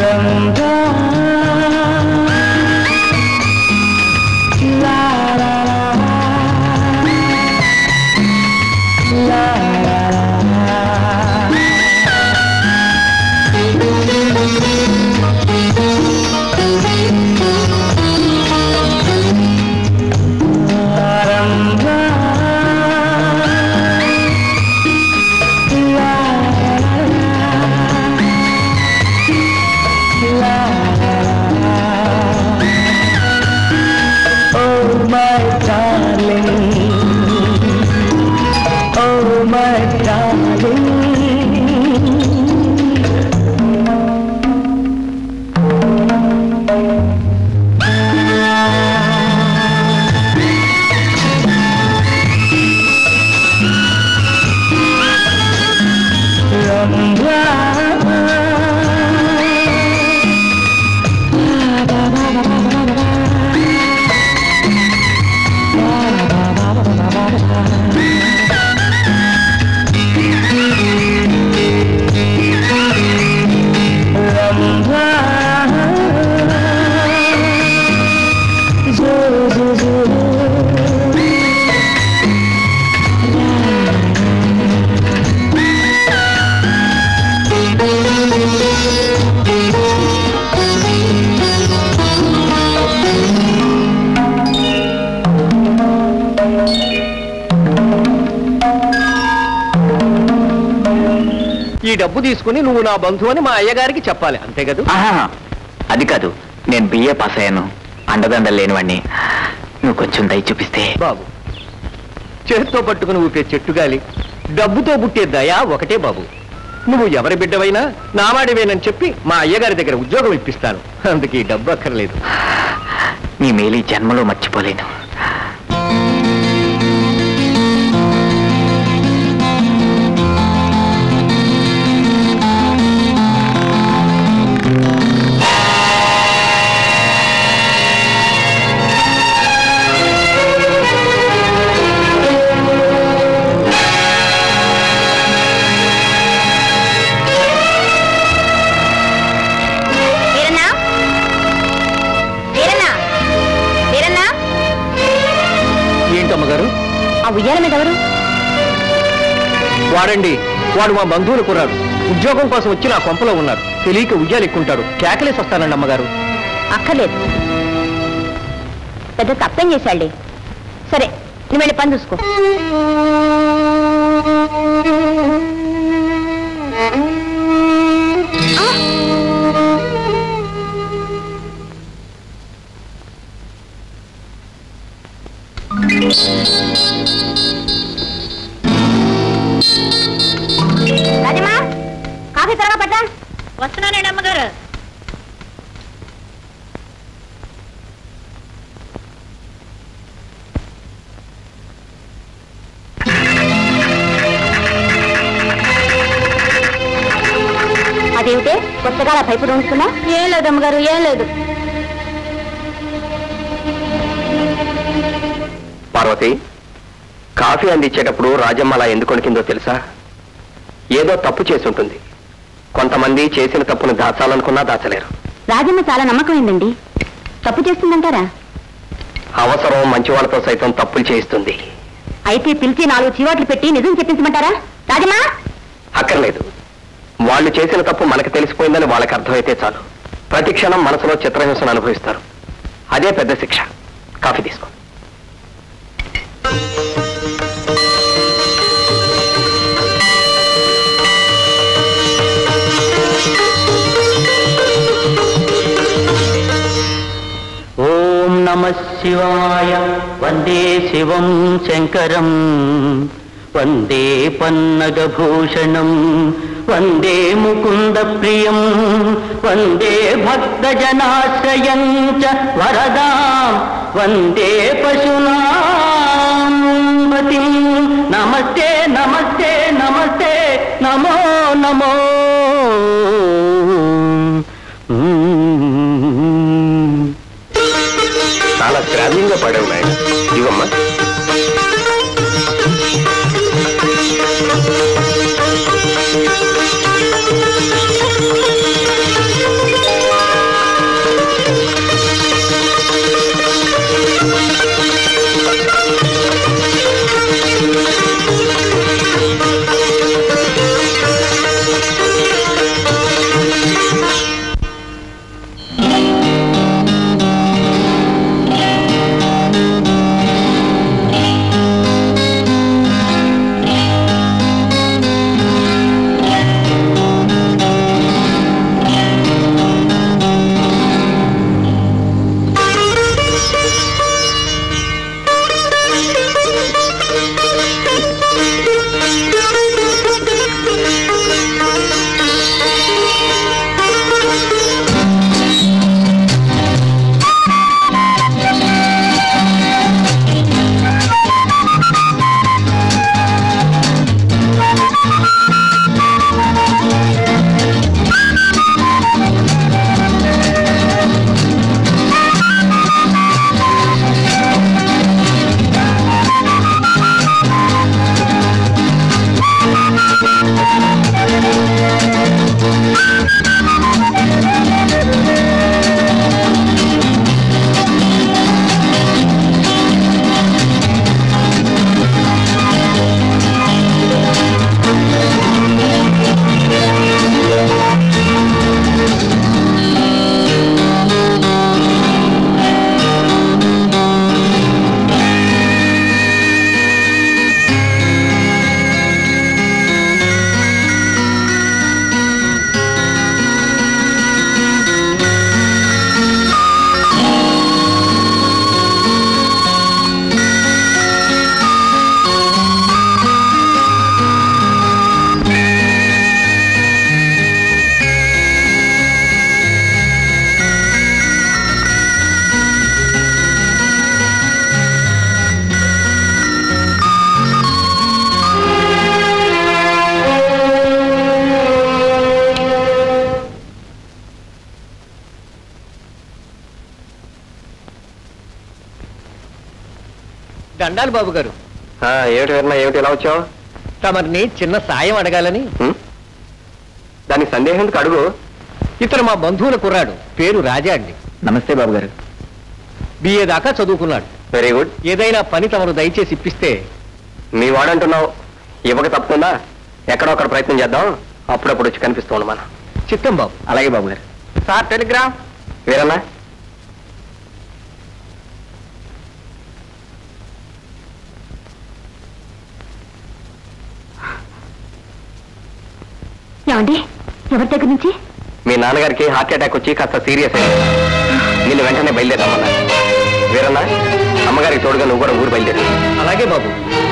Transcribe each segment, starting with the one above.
Oh my darling, oh my darling. ఈ డబ్బు తీసుకుని నువ్వు నా బంధువు అని మా అయ్యగారికి చెప్పాలి అంతే కదా ఆహా, అది కాదు నేను బిఏ పాస్ అయ్యాను అండదండలు లేనివాడిని నువ్వు కొంచెం దయ చూపిస్తే బాబు చేత్తో పట్టుకుని ఊపే చెట్టుగాలి డబ్బుతో పుట్టే దయ ఒకటే బాబు నువ్వు ఎవరి బిడ్డవైనా నావాడివేనని చెప్పి మా అయ్యగారి దగ్గర ఉద్యోగం ఇప్పిస్తాను అందుకే ఈ డబ్బు అక్కర్లేదు నీ మేలు ఈ జన్మలో మర్చిపోలేను వీరన్నా వీరన్నా వీరన్నా ఏంటమ్మగారు ఆ ఉయ్యాల మీద ఎవరు వాడండి వాడు మా బంధువులు కుర్రాడు ఉద్యోగం కోసం వచ్చి నా కొంపలో ఉన్నారు తెలియక ఉయ్యాలు ఎక్కుంటాడు కేకలేసి వస్తానండి అమ్మగారు అక్కర్లేదు పెద్ద తప్పేం చేశాళ్ళే సరే నువ్వు వెళ్ళి పని చూసుకో రాజమ్మా కాఫీ త్వరగా పట్టా వస్తున్నానండి అమ్మగారు అదేమిటే కొత్తగా అలా పైపు ఉంచుకున్నా ఏం లేదు అమ్మగారు ఏం లేదు పార్వతి కాఫీ అందించేటప్పుడు రాజమ్మ అలా ఎందుకు వణికిందో తెలుసా ఏదో తప్పు చేసి ఉంటుంది కొంతమంది చేసిన తప్పును దాచాలనుకున్నా దాచలేరు రాజమ్మ చాలా నమ్మకమైందండి తప్పు చేస్తుందంటారా అవసరం మంచి వాళ్ళతో సైతం తప్పులు చేయిస్తుంది అయితే పిలిచి నాలుగు చీవాట్లు పెట్టి నిజం చెప్పించమంటారా రాజమ్మా అక్కర్లేదు వాళ్ళు చేసిన తప్పు మనకు తెలిసిపోయిందని వాళ్ళకి అర్థమైతే చాలు ప్రతి క్షణం మనసులో చిత్రహింసను అనుభవిస్తారు అదే పెద్ద శిక్ష కాఫీ తీసుకో ఓం నమ శివాయ వందే శివం శంకరం వందే పన్నగభూషణం వందే ముకుంద ప్రియం వందే భక్తజనాశ్రయం చ వరదాం వందే పశునాం పతిం నమస్తే నమస్తే నమస్తే నమో నమో మ్మ్. చాలా శ్రావ్యంగా పాడావు నాయన ఇవమ్మా దండాలు బాబు గారు ఏమిటి వీరన్న ఏమిటి ఎలా వచ్చావు తమరిని చిన్న సాయం అడగాలని దానికి సందేహం ఎందుకు అడుగు ఇతను మా బంధువుల కుర్రాడు పేరు రాజా అండి నమస్తే బాబు గారు బిఏ దాకా చదువుకున్నాడు వెరీ గుడ్ ఏదైనా పని తమరు దయచేసి ఇప్పిస్తే మీ వాడంటున్నావు ఇవ్వక తప్పకుండా ఎక్కడో అక్కడ ప్రయత్నం చేద్దాం అప్పుడప్పుడు వచ్చి కనిపిస్తూ ఉండు మనం చిత్తం బాబు అలాగే బాబు గారు సార్ టెలిగ్రామ్ వీరన్నా ఏమండి ఎవరి దగ్గర నుంచి మీ నాన్నగారికి హార్ట్ అటాక్ వచ్చి కాస్త సీరియస్ అయింది నిన్ను వెంటనే బయలుదేరమ్మన్నా వీరన్నా అమ్మగారికి తోడుగా నువ్వు కూడా ఊరు బయలుదేరు అలాగే బాబు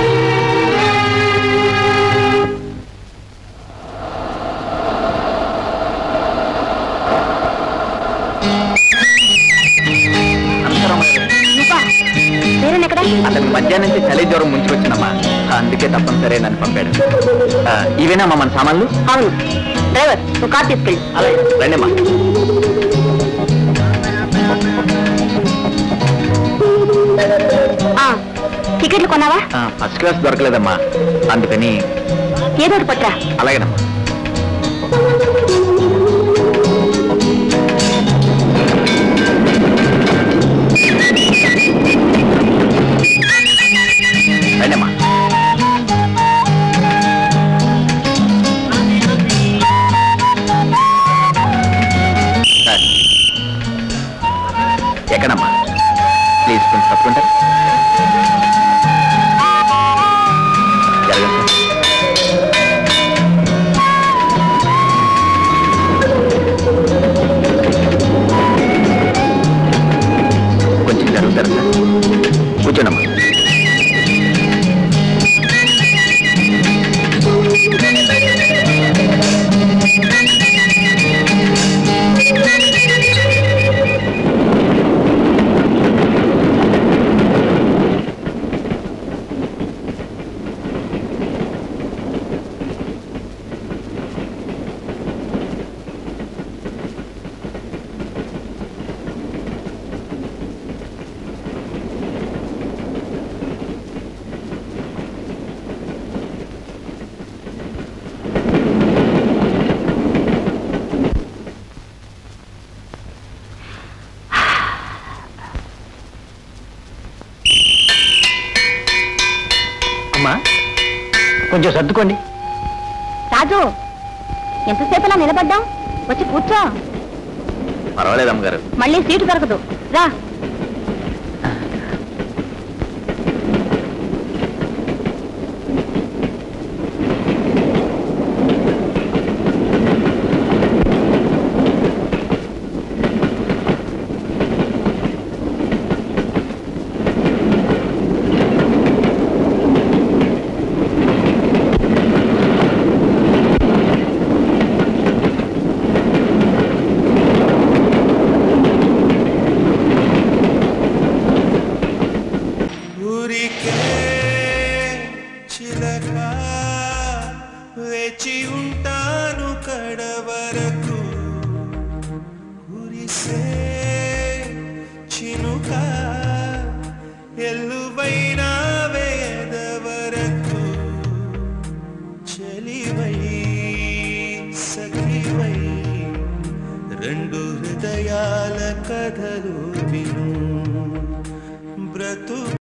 నువ్వా వేరేనెక్కడ అతను మధ్యాహ్నం నుంచి చలి జ్వరం ముంచుకొచ్చిందమ్మా అందుకే తప్పనిసరి నన్ను పంపాడు ఆ, ఇవేనమ్మా మన సామాన్లు అవును డ్రైవర్ నువ్వు కార్ తీసుకెళ్ళి అలాగే రండమ్మా ఆ, టికెట్లు కొన్నావా ఆ, ఫస్ట్ క్లాస్ దొరకలేదమ్మా అందుకని ఏదో ఒకటి పట్టరా అలాగేనమ్మా రండమ్మా సార్ ఎక్కడమ్మా ప్లీజ్ కొంచెం తప్పుకుంటారు జరగండి సార్ కొంచెం జరుగుతారు సార్ కూర్చోండమ్మా అమ్మా కొంచెం సర్దుకోండి రాజు ఎంతసేపు అలా నిలబడ్డాం వచ్చి కూర్చో పర్వాలేదు అమ్మగారు మళ్ళీ సీటు దొరకదు రా ఊరికే చిలక వేచి ఉంటాను కడవరకు కురిసే చినుక ఎల్లువైన వేదవరకు చెలివై సఖివై రెండు హృదయాల కథలు విను